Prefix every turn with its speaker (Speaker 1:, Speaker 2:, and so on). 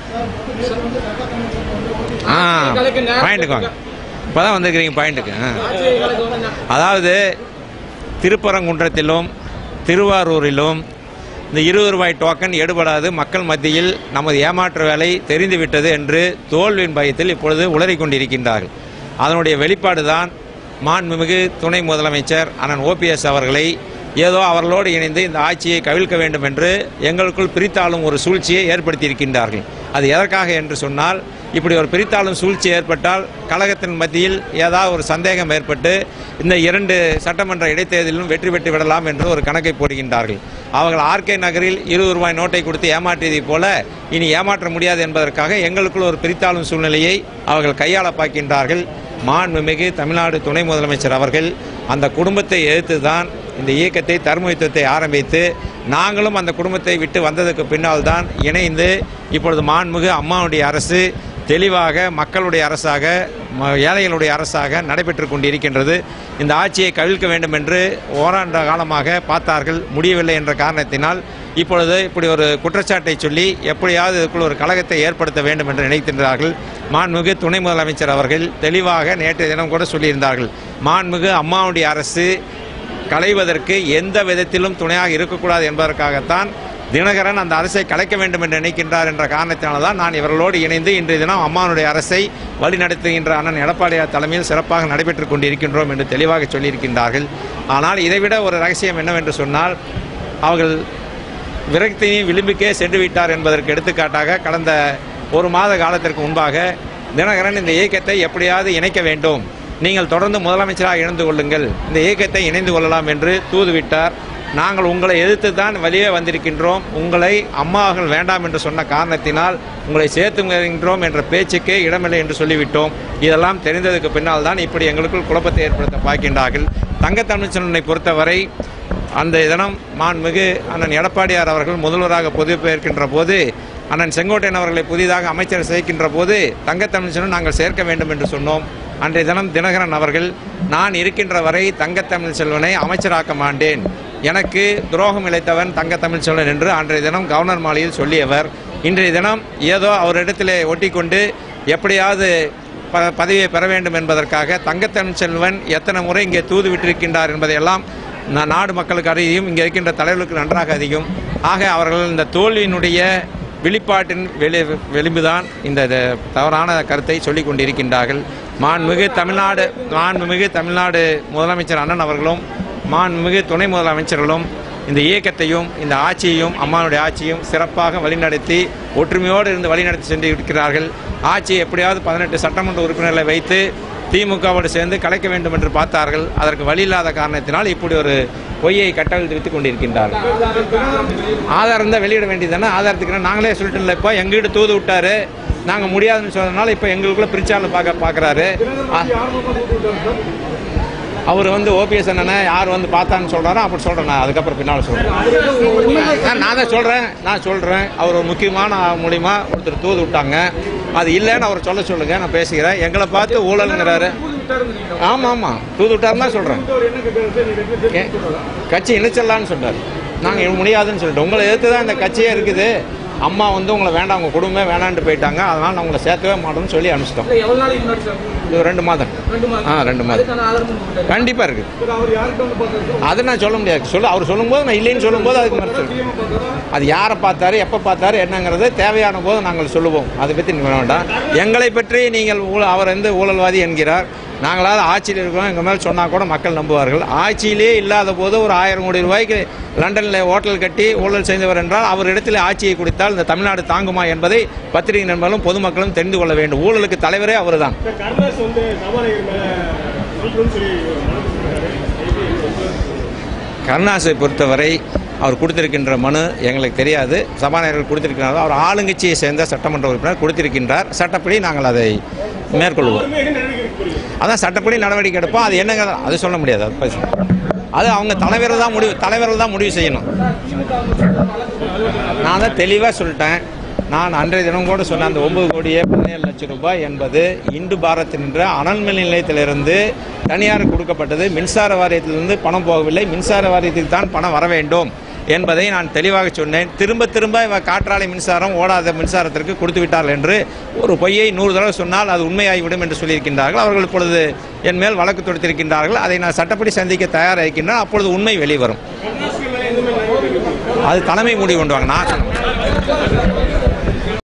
Speaker 1: ஆ பாயிண்ட்டுக்கு வாங்க இப்போ தான் வந்திருக்கிறீங்க பாயிண்ட்டுக்கு ஆ அதாவது திருப்பரங்குன்றத்திலும் திருவாரூரிலும் இந்த இருபது ரூபாய் டோக்கன் எடுபடாது மக்கள் மத்தியில் நமது ஏமாற்று வேலை தெரிந்துவிட்டது என்று தோல்வியின் பயத்தில் இப்பொழுது உளறிக் கொண்டிருக்கின்றார்கள் அதனுடைய வெளிப்பாடு தான் மாண்புமிகு துணை முதலமைச்சர் அண்ணன் ஓபிஎஸ் அவர்களை ஏதோ அவர்களோடு இணைந்து இந்த ஆட்சியை கவிழ்க்க வேண்டும் என்று எங்களுக்குள் பிரித்தாளும் ஒரு சூழ்ச்சியை ஏற்படுத்தியிருக்கின்றார்கள் அது எதற்காக என்று சொன்னால் இப்படி ஒரு பிரித்தாளும் சூழ்ச்சி ஏற்பட்டால் கழகத்தின் மத்தியில் ஏதாவது ஒரு சந்தேகம் ஏற்பட்டு இந்த இரண்டு சட்டமன்ற இடைத்தேர்தலிலும் வெற்றி பெற்று விடலாம் என்று ஒரு கணக்கை போடுகின்றார்கள் அவர்கள் ஆர்கே நகரில் இருபது ரூபாய் நோட்டை கொடுத்து ஏமாற்றியதைப் போல இனி ஏமாற்ற முடியாது என்பதற்காக எங்களுக்குள் ஒரு பிரித்தாளும் சூழ்நிலையை அவர்கள் கையாள பார்க்கின்றார்கள் மாண்புமிகு தமிழ்நாடு துணை முதலமைச்சர் அவர்கள் அந்த குடும்பத்தை எதிர்த்து தான் இந்த இயக்கத்தை தர்மயுத்தத்தை ஆரம்பித்து நாங்களும் அந்த குடும்பத்தை விட்டு வந்ததுக்கு பின்னால் தான் இணைந்து இப்பொழுது மாண்புமிகு அம்மாவுடைய அரசு தெளிவாக மக்களுடைய அரசாக ம- ஏழைகளுடைய அரசாக நடைபெற்று கொண்டிருக்கின்றது இந்த ஆட்சியை கவிழ்க்க வேண்டும் என்று ஓராண்டு காலமாக பார்த்தார்கள் முடியவில்லை என்ற காரணத்தினால் இப்பொழுது இப்படி ஒரு குற்றச்சாட்டை சொல்லி எப்படியாவது இதுக்குள் ஒரு கழகத்தை ஏற்படுத்த வேண்டும் என்று நினைக்கின்றார்கள் மாண்புமிகு துணை முதலமைச்சர் அவர்கள் தெளிவாக நேற்றைய தினம் கூட சொல்லியிருந்தார்கள் மாண்புமிகு அம்மாவுடைய அரசு களைவதற்கு எந்த விதத்திலும் துணையாக இருக்கக்கூடாது என்பதற்காகத்தான் தினகரன் அந்த அரசை கலைக்க வேண்டும் என்று நினைக்கின்றார் என்ற காரணத்தினால்தான் தான் நான் இவர்களோடு இணைந்து இன்றைய தினம் அம்மானுடைய அரசை வழிநடத்துகின்ற அண்ணன் எடப்பாடியார் தலைமையில் சிறப்பாக நடைபெற்றுக் கொண்டிருக்கின்றோம் என்று தெளிவாக சொல்லியிருக்கின்றார்கள் ஆனால் இதைவிட ஒரு ரகசியம் என்னவென்று சொன்னால் அவர்கள் விரக்தியின் விளிம்புக்கே சென்று விட்டார் என்பதற்கு எடுத்துக்காட்டாக கடந்த ஒரு மாத காலத்திற்கு முன்பாக தினகரன் இந்த இயக்கத்தை எப்படியாவது இணைக்க வேண்டும் நீங்கள் தொடர்ந்து முதலமைச்சராக இணைந்து கொள்ளுங்கள் இந்த இயக்கத்தை இணைந்து கொள்ளலாம் என்று தூதுவிட்டார் நாங்கள் உங்களை எதிர்த்து தான் வெளியே வந்திருக்கின்றோம் உங்களை அம்மாவர்கள் வேண்டாம் என்று சொன்ன காரணத்தினால் உங்களை சேர்த்து வருகின்றோம் என்ற பேச்சுக்கே இடமில்லை என்று சொல்லிவிட்டோம் இதெல்லாம் தெரிந்ததுக்கு பின்னால் தான் இப்படி எங்களுக்குள் குழப்பத்தை ஏற்படுத்த பார்க்கின்றார்கள் தங்கத்தமிழ்ச்சனை பொறுத்தவரை அந்த தினம் மாண்புமிகு அண்ணன் எடப்பாடியார் அவர்கள் முதல்வராக பொறுப்பேற்கின்ற போது அண்ணன் செங்கோட்டையன் அவர்களை புதிதாக அமைச்சர் சேர்க்கின்ற போது தங்கத்தமிழ்ச்சனும் நாங்கள் சேர்க்க வேண்டும் என்று சொன்னோம் அன்றைய தினம் தினகரன் அவர்கள் நான் இருக்கின்ற வரை தங்கத்தமிழ் செல்வனை அமைச்சராக்க மாட்டேன் எனக்கு துரோகம் இழைத்தவன் தங்கத்தமிழ் செல்வன் என்று அன்றைய தினம் கவர்னர் மாளிகையில் சொல்லியவர் இன்றைய தினம் ஏதோ அவரிடத்திலே ஒட்டிக்கொண்டு எப்படியாவது ப பதவியை பெற வேண்டும் என்பதற்காக தங்கத்தமிழ் செல்வன் எத்தனை முறை இங்கே தூது விட்டிருக்கின்றார் என்பதையெல்லாம் நா- நாடு மக்களுக்கு அறியும் இங்கே இருக்கின்ற தலைவர்களுக்கு நன்றாக அறியும் ஆக அவர்கள் இந்த தோல்வியினுடைய வெளிப்பாட்டின் வெளி வெளிம்புதான் இந்த த- தவறான கருத்தை சொல்லிக் கொண்டிருக்கின்றார்கள் மாண்புமிகு தமிழ்நாடு மாண்புமிகு தமிழ்நாடு முதலமைச்சர் அண்ணன் அவர்களும் மாண்புமிகு துணை முதலமைச்சர்களும் இந்த இயக்கத்தையும் இந்த ஆட்சியையும் அம்மானுடைய ஆட்சியும் சிறப்பாக வழிநடத்தி ஒற்றுமையோடு இருந்து வழிநடத்தி சென்று இருக்கிறார்கள் ஆட்சியை எப்படியாவது பதினெட்டு சட்டமன்ற உறுப்பினர்களை வைத்து திமுகவோடு சேர்ந்து கலைக்க வேண்டும் என்று பார்த்தார்கள் அதற்கு வழி இல்லாத காரணத்தினால் இப்படி ஒரு பொய்யை கட்டவிழ்த்து வித்துக் கொண்டிருக்கின்றார்கள் ஆதாரம் தான் வெளியிட வேண்டியதானே ஆதாரத்துக்கு நாங்களே சொல்லிட்டோம்ல இப்போ எங்ககிட்ட தூது விட்டாரு நாங்கள் முடியாதுன்னு சொன்னதுனால இப்போ எங்களுக்குள்ள பிரிச்சாலும் பார்க்க பார்க்குறாரு அவர் வந்து ஓபிஎஸ் அண்ணனை யார் வந்து பார்த்தான்னு சொல்கிறாரோ அப்படி சொல்கிறேன் நான் அதுக்கப்புறம் பின்னால் சொல்கிறேன் நான் தான் சொல்கிறேன் நான் சொல்கிறேன் அவர் ஒரு முக்கியமான மூலியமா ஒருத்தர் தூது விட்டாங்க அது இல்லைன்னு அவர் சொல்ல சொல்லுங்க நான் பேசுகிறேன் எங்களை பார்த்து ஊழலுங்கிறாரு ஆமாம் ஆமாம் தூது விட்டாருன்னு தான் சொல்கிறேன் கட்சி இணைச்சிடலான்னு சொன்னார் நாங்கள் முடியாதுன்னு சொல்லிட்டோம் உங்களை எதிர்த்து தான் இந்த கட்சியே இருக்குது அம்மா வந்து உங்களை வேண்டாம் உங்கள் குடும்பமே வேணான்ட்டு போயிட்டாங்க அதனால் நான் உங்களை சேர்க்கவே மாட்டோம்னு சொல்லி அனுப்பிச்சிட்டோம்
Speaker 2: எவ்வளவு நாளைக்கு முன்னாடி சார்
Speaker 1: இது ரெண்டு மாதம்
Speaker 2: ரெண்டு மாதம்
Speaker 1: ஆ ரெண்டு மாதம்
Speaker 2: அதுக்கான ஆதாரமும் கொடுத்தாரு.
Speaker 1: கண்டிப்பாக இருக்குது
Speaker 2: சார், அவர் யார்கிட்ட வந்து பார்த்தாரு
Speaker 1: அது நான் சொல்ல முடியாது சொல்ல அவர் சொல்லும்போது நான் இல்லைன்னு சொல்லும்போது அதுக்கு மறுத்து
Speaker 2: சிஎம் பார்த்தாரா
Speaker 1: அது யாரை பார்த்தாரு எப்போ பார்த்தாரு என்னங்கிறது தேவையான போது நாங்கள் சொல்லுவோம் அதை பற்றி நீங்கள் வேண்டாம் எங்களை பற்றி நீங்கள் ஊழ- அவர் வந்து ஊழல்வாதி என்கிறார் நாங்களாவது ஆட்சியில் இருக்கிறோம் எங்கள் மேல் சொன்னால் கூட மக்கள் நம்புவார்கள் ஆட்சியிலே இல்லாத போது ஒரு ஆயிரம் கோடி ரூபாய்க்கு லண்டனில் ஹோட்டல் கட்டி ஊழல் செய்தவர் என்றால் அவர் இடத்துல ஆட்சியை கொடுத்தால் இந்த தமிழ்நாடு தாங்குமா என்பதை பத்திரிகை நண்பர்களும் பொதுமக்களும் தெரிந்து கொள்ள வேண்டும் ஊழலுக்கு தலைவரே அவர்தான்
Speaker 3: கருணாஸ் வந்து சபாநாயகர் மேல சொல்றேன்னு சொல்லி
Speaker 1: கருணாஸை பொறுத்தவரை அவர் கொடுத்திருக்கின்ற மனு எங்களுக்கு தெரியாது சபாநாயகர் கொடுத்திருக்கிறார் அவர் ஆளுங்கட்சியை சேர்ந்த சட்டமன்ற உறுப்பினர் கொடுத்திருக்கின்றார் சட்டப்படி நாங்கள் அதை மேற்கொள்வோம்
Speaker 3: என்ன நடவடிக்கை எடுக்க போறீங்க
Speaker 1: அதான் சட்டப்படி நடவடிக்கை எடுப்போம் அது என்னங்க அது சொல்ல முடியாது அது பேச அது அவங்க தலைவர்கள் தான் முடிவு தலைவர்கள் தான் முடிவு செய்யணும் நான் தான் தெளிவாக சொல்லிட்டேன் நான் அன்றைய தினம் கூட சொன்ன அந்த ஒன்பது கோடியே பதினேழு லட்சம் ரூபாய் என்பது இந்து பாரத் என்ற அனல் மின் நிலையத்திலிருந்து தனியார் கொடுக்கப்பட்டது மின்சார வாரியத்திலிருந்து பணம் போகவில்லை மின்சார வாரியத்தில் தான் பணம் வர வேண்டும் என்பதை நான் தெளிவாக சொன்னேன் திரும்ப திரும்ப இவ காற்றாலை மின்சாரம் ஓடாத மின்சாரத்திற்கு கொடுத்து விட்டார்கள் என்று ஒரு பொய்யை நூறு தடவை சொன்னால் அது உண்மையாகிவிடும் என்று சொல்லியிருக்கின்றார்கள் அவர்கள் இப்பொழுது என் மேல் வழக்கு தொடுத்திருக்கின்றார்கள் அதை நான் சட்டப்படி சந்திக்க தயாராக இருக்கின்றேன் அப்பொழுது உண்மை வெளிவரும்
Speaker 3: கருணாஸ்ரீ மேல எந்த மாதிரி நடவடிக்கை எடுப்பீங்க?
Speaker 1: அது தலைமை முடிவு கொண்டு வாங்க நான் சொல்ல மாட்டேன்.